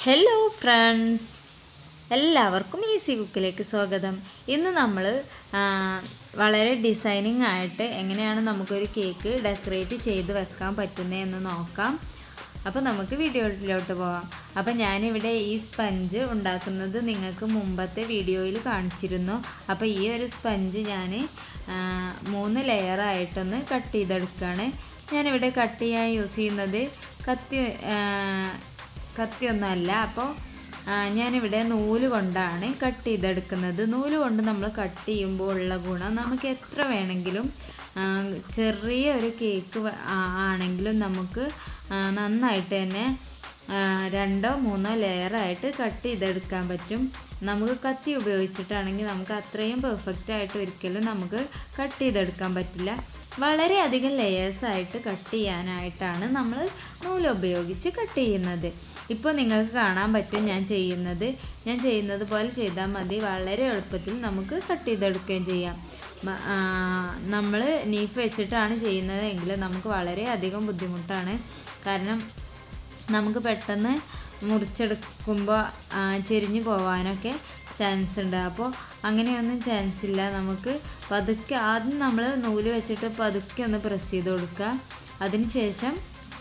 hello friends എല്ലാവർക്കും easy കുക്കിലേക്ക് സ്വാഗതം ഇന്ന് നമ്മൾ വളരെ ഡിസൈനിങ് ആയിട്ട് എങ്ങനെയാണ് നമുക്കൊരു കേക്ക് ഡെക്കറേറ്റ് ചെയ്ത് വെക്കാൻ പറ്റുന്നതെന്ന് നോക്കാം അപ്പോൾ നമുക്ക് വീഡിയോയിലോട്ട് പോവാം അപ്പോൾ ഞാനിവിടെ ഈ സ്പഞ്ച് ഉണ്ടാക്കുന്നത് നിങ്ങൾക്ക് മുമ്പത്തെ വീഡിയോയിൽ കാണിച്ചിരുന്നു അപ്പോൾ ഈ ഒരു സ്പഞ്ച് ഞാൻ മൂന്ന് ലെയറായിട്ടൊന്ന് കട്ട് ചെയ്തെടുക്കുകയാണ് ഞാനിവിടെ കട്ട് ചെയ്യാൻ യൂസ് ചെയ്യുന്നത് കത്തി കത്തിയൊന്നുമല്ല അപ്പോൾ ഞാനിവിടെ നൂല് കൊണ്ടാണ് കട്ട് ചെയ്തെടുക്കുന്നത് നൂല് കൊണ്ട് നമ്മൾ കട്ട് ചെയ്യുമ്പോൾ ഉള്ള ഗുണം നമുക്ക് എത്ര വേണമെങ്കിലും ചെറിയ ഒരു കേക്ക് ആണെങ്കിലും നമുക്ക് നന്നായിട്ട് തന്നെ രണ്ടോ മൂന്നോ ലെയറായിട്ട് കട്ട് ചെയ്തെടുക്കാൻ പറ്റും നമുക്ക് കത്തി ഉപയോഗിച്ചിട്ടാണെങ്കിൽ നമുക്ക് അത്രയും പെർഫെക്റ്റ് ആയിട്ട് ഒരിക്കലും നമുക്ക് കട്ട് ചെയ്തെടുക്കാൻ പറ്റില്ല വളരെയധികം ലെയേഴ്സായിട്ട് കട്ട് ചെയ്യാനായിട്ടാണ് നമ്മൾ നൂല് ഉപയോഗിച്ച് കട്ട് ചെയ്യുന്നത് ഇപ്പോൾ നിങ്ങൾക്ക് കാണാൻ പറ്റും ഞാൻ ചെയ്യുന്നത് ഞാൻ ചെയ്യുന്നത് പോലെ ചെയ്താൽ മതി വളരെ എളുപ്പത്തിൽ നമുക്ക് കട്ട് ചെയ്തെടുക്കുകയും ചെയ്യാം നമ്മൾ നീഫ് വെച്ചിട്ടാണ് ചെയ്യുന്നത് എങ്കിൽ നമുക്ക് വളരെയധികം ബുദ്ധിമുട്ടാണ് കാരണം നമുക്ക് പെട്ടെന്ന് മുറിച്ചെടുക്കുമ്പോൾ ചെരിഞ്ഞു പോവാനൊക്കെ ചാൻസ് ഉണ്ട് അപ്പോൾ അങ്ങനെയൊന്നും ചാൻസ് ഇല്ല നമുക്ക് പതുക്കെ ആദ്യം നമ്മൾ നൂല് വെച്ചിട്ട് പതുക്കെ ഒന്ന് പ്രസ് ചെയ്ത് കൊടുക്കുക അതിനുശേഷം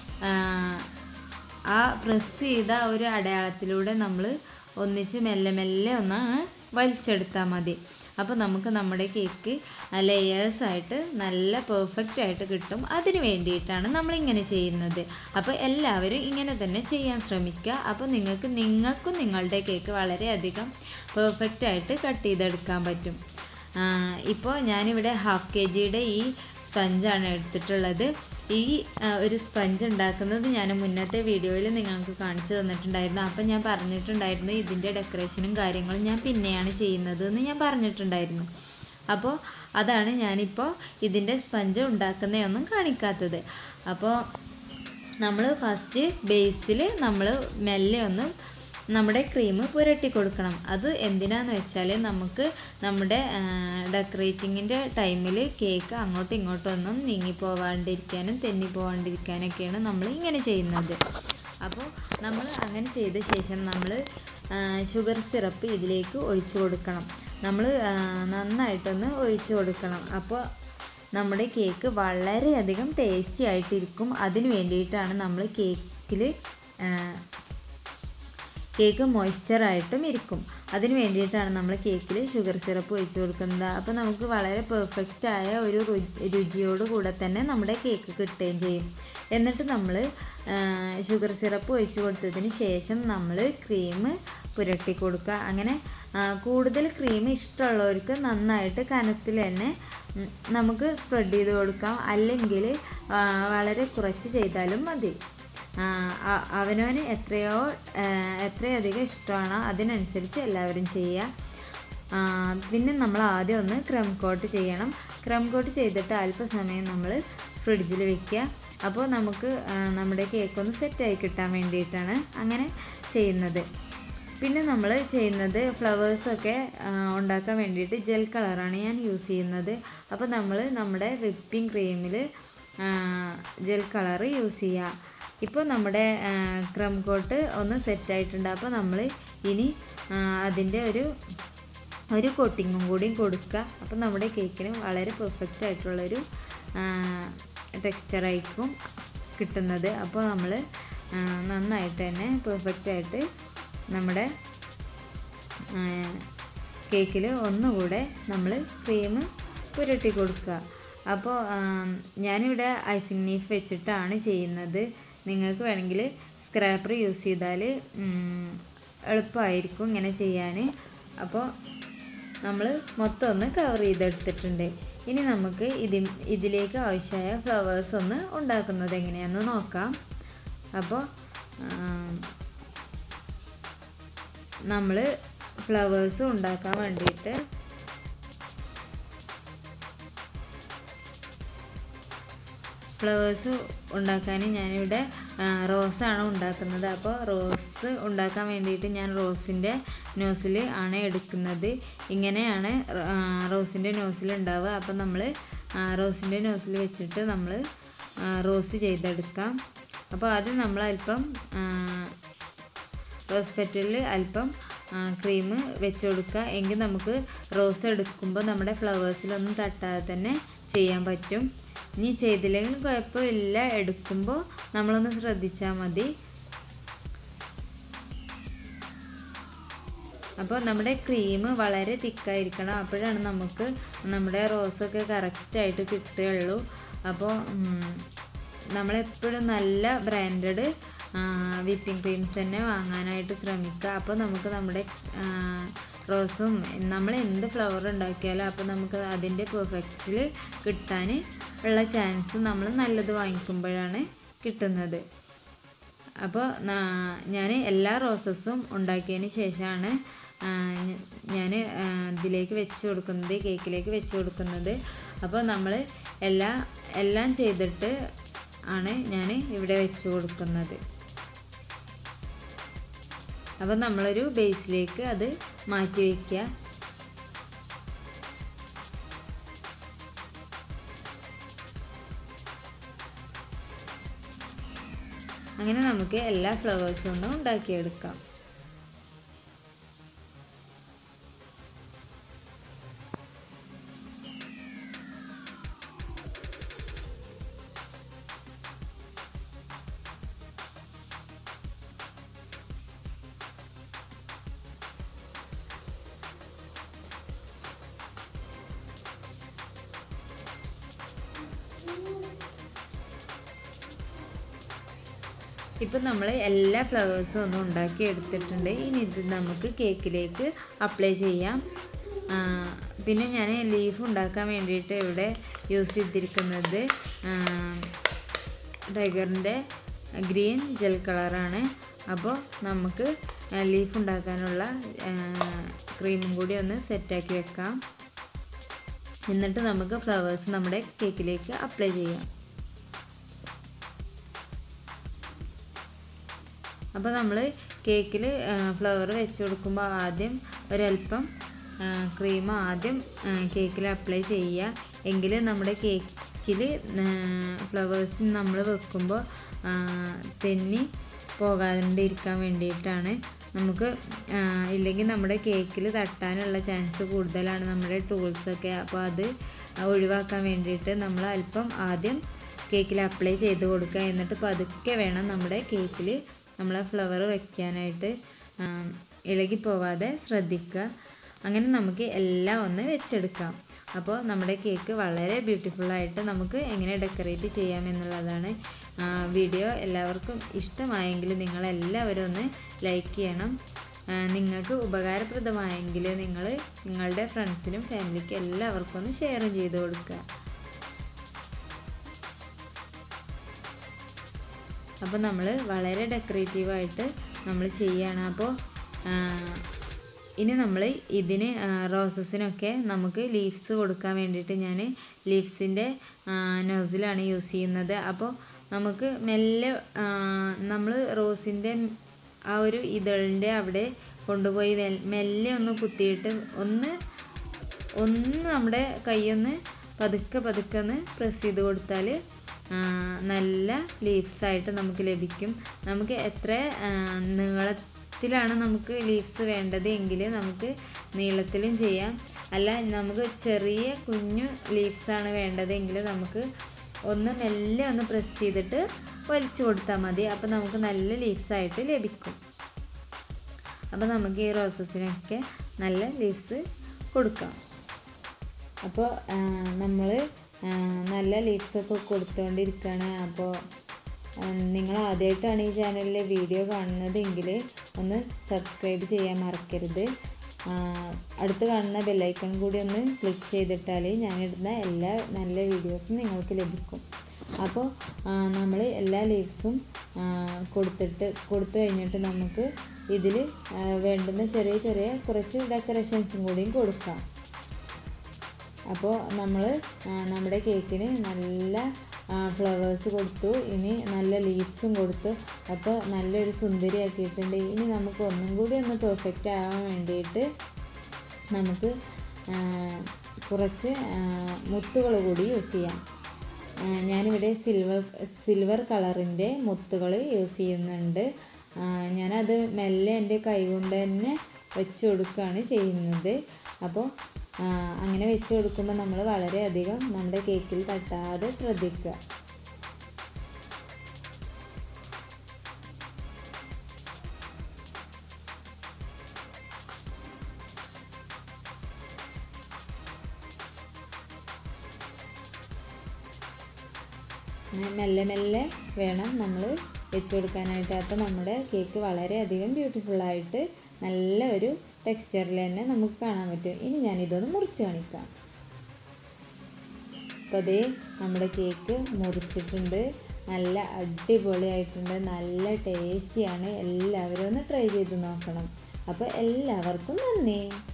ആ പ്രസ് ചെയ്ത ഒരു അടയാളത്തിലൂടെ നമ്മൾ ഒന്നിച്ച് മെല്ലെ മെല്ലെ ഒന്ന് വലിച്ചെടുത്താൽ മതി അപ്പോൾ നമുക്ക് നമ്മുടെ കേക്ക് ലെയേഴ്സ് ആയിട്ട് നല്ല പെർഫെക്റ്റ് ആയിട്ട് കിട്ടും അതിന് വേണ്ടിയിട്ടാണ് നമ്മളിങ്ങനെ ചെയ്യുന്നത് അപ്പോൾ എല്ലാവരും ഇങ്ങനെ തന്നെ ചെയ്യാൻ ശ്രമിക്കുക അപ്പോൾ നിങ്ങൾക്ക് നിങ്ങൾക്കും നിങ്ങളുടെ കേക്ക് വളരെയധികം പെർഫെക്റ്റ് ആയിട്ട് കട്ട് ചെയ്തെടുക്കാൻ പറ്റും ഇപ്പോൾ ഞാനിവിടെ ഹാഫ് കെ ജിയുടെ ഈ സ്പഞ്ചാണ് എടുത്തിട്ടുള്ളത് ഈ ഒരു സ്പഞ്ച് ഉണ്ടാക്കുന്നത് ഞാൻ മുന്നത്തെ വീഡിയോയിൽ നിങ്ങൾക്ക് കാണിച്ചു തന്നിട്ടുണ്ടായിരുന്നു അപ്പം ഞാൻ പറഞ്ഞിട്ടുണ്ടായിരുന്നു ഇതിൻ്റെ ഡെക്കറേഷനും കാര്യങ്ങളും ഞാൻ പിന്നെയാണ് ചെയ്യുന്നത് എന്ന് ഞാൻ പറഞ്ഞിട്ടുണ്ടായിരുന്നു അപ്പോൾ അതാണ് ഞാനിപ്പോൾ ഇതിൻ്റെ സ്പഞ്ച് ഉണ്ടാക്കുന്നതൊന്നും കാണിക്കാത്തത് അപ്പോൾ നമ്മൾ ഫസ്റ്റ് ബേസിൽ നമ്മൾ മെല്ലെ ഒന്ന് നമ്മുടെ ക്രീം പുരട്ടി കൊടുക്കണം അത് എന്തിനാന്ന് വെച്ചാൽ നമുക്ക് നമ്മുടെ ഡെക്കറേറ്റിങ്ങിൻ്റെ ടൈമിൽ കേക്ക് അങ്ങോട്ടും ഇങ്ങോട്ടും ഒന്നും നീങ്ങി പോവാണ്ടിരിക്കാനും തെന്നി പോവാണ്ടിരിക്കാനൊക്കെയാണ് നമ്മൾ ഇങ്ങനെ ചെയ്യുന്നത് അപ്പോൾ നമ്മൾ അങ്ങനെ ചെയ്ത ശേഷം നമ്മൾ ഷുഗർ സിറപ്പ് ഇതിലേക്ക് ഒഴിച്ചു കൊടുക്കണം നമ്മൾ നന്നായിട്ടൊന്ന് ഒഴിച്ചു കൊടുക്കണം അപ്പോൾ നമ്മുടെ കേക്ക് വളരെയധികം ടേസ്റ്റി ആയിട്ടിരിക്കും അതിന് വേണ്ടിയിട്ടാണ് നമ്മൾ കേക്കിൽ കേക്ക് മോയ്സ്ചറായിട്ടും ഇരിക്കും അതിന് വേണ്ടിയിട്ടാണ് നമ്മൾ കേക്കിൽ ഷുഗർ സിറപ്പ് ഒഴിച്ചു കൊടുക്കുന്നത് അപ്പോൾ നമുക്ക് വളരെ പെർഫെക്റ്റ് ആയ ഒരു രുചിയോട് കൂടെ തന്നെ നമ്മുടെ കേക്ക് കിട്ടുകയും ചെയ്യും എന്നിട്ട് നമ്മൾ ഷുഗർ സിറപ്പ് ഒഴിച്ചു കൊടുത്തതിന് ശേഷം നമ്മൾ ക്രീം പുരട്ടി കൊടുക്കുക അങ്ങനെ കൂടുതൽ ക്രീം ഇഷ്ടമുള്ളവർക്ക് നന്നായിട്ട് കനത്തിൽ തന്നെ നമുക്ക് സ്പ്രെഡ് ചെയ്ത് കൊടുക്കാം അല്ലെങ്കിൽ വളരെ കുറച്ച് ചെയ്താലും മതി അവനവന് എത്രയോ എത്രയധികം ഇഷ്ടമാണോ അതിനനുസരിച്ച് എല്ലാവരും ചെയ്യുക പിന്നെ നമ്മൾ ആദ്യം ഒന്ന് ക്രം കോട്ട് ചെയ്യണം ക്രം കോട്ട് ചെയ്തിട്ട് അല്പസമയം നമ്മൾ ഫ്രിഡ്ജിൽ വെക്കുക അപ്പോൾ നമുക്ക് നമ്മുടെ കേക്ക് ഒന്ന് സെറ്റായി കിട്ടാൻ വേണ്ടിയിട്ടാണ് അങ്ങനെ ചെയ്യുന്നത് പിന്നെ നമ്മൾ ചെയ്യുന്നത് ഫ്ലവേഴ്സൊക്കെ ഉണ്ടാക്കാൻ വേണ്ടിയിട്ട് ജെൽ കളറാണ് ഞാൻ യൂസ് ചെയ്യുന്നത് അപ്പോൾ നമ്മൾ നമ്മുടെ വിപ്പിംഗ് ക്രീമിൽ ജെൽ കളർ യൂസ് ചെയ്യുക ഇപ്പോൾ നമ്മുടെ ക്രം കോട്ട് ഒന്ന് സെറ്റായിട്ടുണ്ട് അപ്പോൾ നമ്മൾ ഇനി അതിൻ്റെ ഒരു ഒരു കോട്ടിങ്ങും കൂടിയും കൊടുക്കുക അപ്പോൾ നമ്മുടെ കേക്കിന് വളരെ പെർഫെക്റ്റ് ആയിട്ടുള്ളൊരു ടെക്സ്ചറായിരിക്കും കിട്ടുന്നത് അപ്പോൾ നമ്മൾ നന്നായിട്ട് തന്നെ പെർഫെക്റ്റ് ആയിട്ട് നമ്മുടെ കേക്കിൽ ഒന്നുകൂടെ നമ്മൾ ക്രീം പുരട്ടി കൊടുക്കുക അപ്പോൾ ഞാനിവിടെ ഐസിങ് നീഫ് വെച്ചിട്ടാണ് ചെയ്യുന്നത് നിങ്ങൾക്ക് വേണമെങ്കിൽ സ്ക്രാപ്പർ യൂസ് ചെയ്താൽ എളുപ്പമായിരിക്കും ഇങ്ങനെ ചെയ്യാൻ അപ്പോൾ നമ്മൾ മൊത്തം ഒന്ന് കവർ ചെയ്തെടുത്തിട്ടുണ്ട് ഇനി നമുക്ക് ഇതി ഇതിലേക്ക് ആവശ്യമായ ഫ്ലവേഴ്സ് ഒന്ന് ഉണ്ടാക്കുന്നത് എങ്ങനെയാണെന്ന് നോക്കാം അപ്പോൾ നമ്മൾ ഫ്ലവേഴ്സ് ഉണ്ടാക്കാൻ വേണ്ടിയിട്ട് ഫ്ലവേഴ്സ് ഉണ്ടാക്കാൻ ഞാനിവിടെ റോസാണ് ഉണ്ടാക്കുന്നത് അപ്പോൾ റോസ് ഉണ്ടാക്കാൻ വേണ്ടിയിട്ട് ഞാൻ റോസിൻ്റെ നോസിൽ ആണ് എടുക്കുന്നത് ഇങ്ങനെയാണ് റോസിൻ്റെ നോസിൽ ഉണ്ടാവുക അപ്പോൾ നമ്മൾ റോസിൻ്റെ നോസിൽ വെച്ചിട്ട് നമ്മൾ റോസ് ചെയ്തെടുക്കാം അപ്പോൾ ആദ്യം നമ്മൾ അല്പം റോസ് പെറ്റലിൽ അല്പം ക്രീം വെച്ച് കൊടുക്കുക എങ്കിൽ നമുക്ക് റോസ് എടുക്കുമ്പോൾ നമ്മുടെ ഫ്ലവേഴ്സിലൊന്നും തട്ടാതെ തന്നെ ചെയ്യാൻ പറ്റും ഇനി ചെയ്തില്ലെങ്കിൽ കുഴപ്പമില്ല എടുക്കുമ്പോൾ നമ്മളൊന്ന് ശ്രദ്ധിച്ചാൽ മതി അപ്പോൾ നമ്മുടെ ക്രീം വളരെ തിക്കായിരിക്കണം അപ്പോഴാണ് നമുക്ക് നമ്മുടെ റോസൊക്കെ കറക്റ്റായിട്ട് കിട്ടുകയുള്ളൂ അപ്പോൾ നമ്മളെപ്പോഴും നല്ല ബ്രാൻഡഡ് വിപ്പിംഗ് ക്രീംസ് തന്നെ വാങ്ങാനായിട്ട് ശ്രമിക്കുക അപ്പോൾ നമുക്ക് നമ്മുടെ റോസും നമ്മൾ എന്ത് ഫ്ലവർ ഉണ്ടാക്കിയാലും അപ്പോൾ നമുക്ക് അതിൻ്റെ പെർഫെക്റ്റിൽ കിട്ടാൻ ഉള്ള ചാൻസ് നമ്മൾ നല്ലത് വാങ്ങിക്കുമ്പോഴാണ് കിട്ടുന്നത് അപ്പോൾ ഞാൻ എല്ലാ റോസസും ഉണ്ടാക്കിയതിന് ശേഷമാണ് ഞാൻ ഇതിലേക്ക് വെച്ച് കൊടുക്കുന്നത് കേക്കിലേക്ക് വെച്ച് കൊടുക്കുന്നത് അപ്പോൾ നമ്മൾ എല്ലാ എല്ലാം ചെയ്തിട്ട് ആണ് ഞാൻ ഇവിടെ വെച്ച് കൊടുക്കുന്നത് അപ്പോൾ നമ്മളൊരു ബേസിലേക്ക് അത് മാറ്റി വയ്ക്കുക അങ്ങനെ നമുക്ക് എല്ലാ ഫ്ലവേഴ്സും ഒന്ന് ഉണ്ടാക്കിയെടുക്കാം ഇപ്പം നമ്മൾ എല്ലാ ഫ്ലവേഴ്സും ഒന്ന് ഉണ്ടാക്കി എടുത്തിട്ടുണ്ട് ഇനി ഇത് നമുക്ക് കേക്കിലേക്ക് അപ്ലൈ ചെയ്യാം പിന്നെ ഞാൻ ലീഫ് ഉണ്ടാക്കാൻ വേണ്ടിയിട്ട് ഇവിടെ യൂസ് ചെയ്തിരിക്കുന്നത് ടൈഗറിൻ്റെ ഗ്രീൻ ജെൽ കളറാണ് അപ്പോൾ നമുക്ക് ലീഫ് ഉണ്ടാക്കാനുള്ള ക്രീമും കൂടി ഒന്ന് സെറ്റാക്കി വെക്കാം എന്നിട്ട് നമുക്ക് ഫ്ലവേഴ്സ് നമ്മുടെ കേക്കിലേക്ക് അപ്ലൈ ചെയ്യാം അപ്പോൾ നമ്മൾ കേക്കിൽ ഫ്ലവർ വെച്ച് കൊടുക്കുമ്പോൾ ആദ്യം ഒരല്പം ക്രീം ആദ്യം കേക്കിൽ അപ്ലൈ ചെയ്യുക എങ്കിൽ നമ്മുടെ കേക്കിൽ ഫ്ലവേഴ്സ് നമ്മൾ വെക്കുമ്പോൾ തെന്നി പോകാണ്ടിരിക്കാൻ വേണ്ടിയിട്ടാണ് നമുക്ക് ഇല്ലെങ്കിൽ നമ്മുടെ കേക്കിൽ തട്ടാനുള്ള ചാൻസ് കൂടുതലാണ് നമ്മുടെ ടൂൾസൊക്കെ അപ്പോൾ അത് ഒഴിവാക്കാൻ വേണ്ടിയിട്ട് നമ്മൾ അല്പം ആദ്യം കേക്കിൽ അപ്ലൈ ചെയ്ത് കൊടുക്കുക എന്നിട്ട് പതുക്കെ വേണം നമ്മുടെ കേക്കിൽ നമ്മൾ ഫ്ലവർ വെക്കാനായിട്ട് ഇളകി പോവാതെ ശ്രദ്ധിക്കുക അങ്ങനെ നമുക്ക് എല്ലാം ഒന്ന് വെച്ചെടുക്കാം അപ്പോൾ നമ്മുടെ കേക്ക് വളരെ ബ്യൂട്ടിഫുള്ളായിട്ട് നമുക്ക് എങ്ങനെ ഡെക്കറേറ്റ് ചെയ്യാമെന്നുള്ളതാണ് വീഡിയോ എല്ലാവർക്കും ഇഷ്ടമായെങ്കിൽ നിങ്ങളെല്ലാവരും ഒന്ന് ലൈക്ക് ചെയ്യണം നിങ്ങൾക്ക് ഉപകാരപ്രദമായെങ്കിൽ നിങ്ങൾ നിങ്ങളുടെ ഫ്രണ്ട്സിനും ഫാമിലിക്കും എല്ലാവർക്കും ഒന്ന് ഷെയർ ചെയ്ത് കൊടുക്കുക അപ്പോൾ നമ്മൾ വളരെ ഡെക്കറേറ്റീവായിട്ട് നമ്മൾ ചെയ്യുകയാണ് അപ്പോൾ ഇനി നമ്മൾ ഇതിന് റോസസിനൊക്കെ നമുക്ക് ലീവ്സ് കൊടുക്കാൻ വേണ്ടിയിട്ട് ഞാൻ ലീവ്സിൻ്റെ നോസിലാണ് യൂസ് ചെയ്യുന്നത് അപ്പോൾ നമുക്ക് മെല്ലെ നമ്മൾ റോസിൻ്റെ ആ ഒരു ഇതളിൻ്റെ അവിടെ കൊണ്ടുപോയി മെല്ലെ ഒന്ന് കുത്തിയിട്ട് ഒന്ന് ഒന്ന് നമ്മുടെ കൈയൊന്ന് പതുക്കെ പതുക്കെ ഒന്ന് പ്രസ് ചെയ്ത് കൊടുത്താൽ നല്ല ലീവ്സ് ആയിട്ട് നമുക്ക് ലഭിക്കും നമുക്ക് എത്ര നീളത്തിലാണ് നമുക്ക് ലീവ്സ് വേണ്ടത് എങ്കിൽ നമുക്ക് നീളത്തിലും ചെയ്യാം അല്ല നമുക്ക് ചെറിയ കുഞ്ഞു ലീവ്സാണ് വേണ്ടതെങ്കിൽ നമുക്ക് ഒന്ന് മെല്ലെ ഒന്ന് പ്രസ് ചെയ്തിട്ട് വലിച്ചു കൊടുത്താൽ മതി അപ്പോൾ നമുക്ക് നല്ല ലീവ്സായിട്ട് ലഭിക്കും അപ്പോൾ നമുക്ക് ഈ റോസസിനൊക്കെ നല്ല ലീവ്സ് കൊടുക്കാം അപ്പോൾ നമ്മൾ നല്ല ലീവ്സൊക്കെ കൊടുത്തുകൊണ്ടിരിക്കുകയാണ് അപ്പോൾ നിങ്ങൾ ആദ്യമായിട്ടാണ് ഈ ചാനലിലെ വീഡിയോ കാണുന്നതെങ്കിൽ ഒന്ന് സബ്സ്ക്രൈബ് ചെയ്യാൻ മറക്കരുത് അടുത്ത് കാണുന്ന ബെല്ലൈക്കൺ കൂടി ഒന്ന് ക്ലിക്ക് ചെയ്തിട്ടാൽ ഞാനിടുന്ന എല്ലാ നല്ല വീഡിയോസും നിങ്ങൾക്ക് ലഭിക്കും അപ്പോൾ നമ്മൾ എല്ലാ ലീവ്സും കൊടുത്തിട്ട് കൊടുത്തു കഴിഞ്ഞിട്ട് നമുക്ക് ഇതിൽ വേണ്ടുന്ന ചെറിയ ചെറിയ കുറച്ച് ഡെക്കറേഷൻസും കൂടിയും കൊടുക്കാം അപ്പോൾ നമ്മൾ നമ്മുടെ കേക്കിന് നല്ല ഫ്ലവേഴ്സ് കൊടുത്തു ഇനി നല്ല ലീവ്സും കൊടുത്തു അപ്പോൾ നല്ലൊരു സുന്ദരിയാക്കിയിട്ടുണ്ട് ഇനി നമുക്ക് ഒന്നും കൂടി ഒന്ന് പെർഫെക്റ്റ് ആവാൻ വേണ്ടിയിട്ട് നമുക്ക് കുറച്ച് മുത്തുകൾ കൂടി യൂസ് ചെയ്യാം ഞാനിവിടെ സിൽവർ സിൽവർ കളറിൻ്റെ മുത്തുകൾ യൂസ് ചെയ്യുന്നുണ്ട് ആ, ഞാനത് മെല്ലെ എൻ്റെ കൈ കൊണ്ട് തന്നെ വെച്ച് കൊടുക്കുകയാണ് ചെയ്യുന്നത് അപ്പോൾ ആ, അങ്ങനെ വെച്ച് കൊടുക്കുമ്പോൾ നമ്മൾ വളരെയധികം നമ്മുടെ കേക്കിൽ തട്ടാതെ ശ്രദ്ധിക്കുക അങ്ങനെ മെല്ലെ മെല്ലെ വേണം നമ്മൾ വെച്ച് കൊടുക്കാനായിട്ട് അപ്പോൾ നമ്മുടെ കേക്ക് വളരെയധികം ബ്യൂട്ടിഫുള്ളായിട്ട് നല്ല ഒരു ടെക്സ്ചറിൽ തന്നെ നമുക്ക് കാണാൻ പറ്റും ഇനി ഞാനിതൊന്ന് മുറിച്ച് കാണിക്കാം അപ്പോൾ അതേ നമ്മുടെ കേക്ക് മുറിച്ചിട്ടുണ്ട് നല്ല അടിപൊളിയായിട്ടുണ്ട് നല്ല ടേസ്റ്റിയാണ് എല്ലാവരും ഒന്ന് ട്രൈ ചെയ്ത് നോക്കണം അപ്പോൾ എല്ലാവർക്കും നന്ദി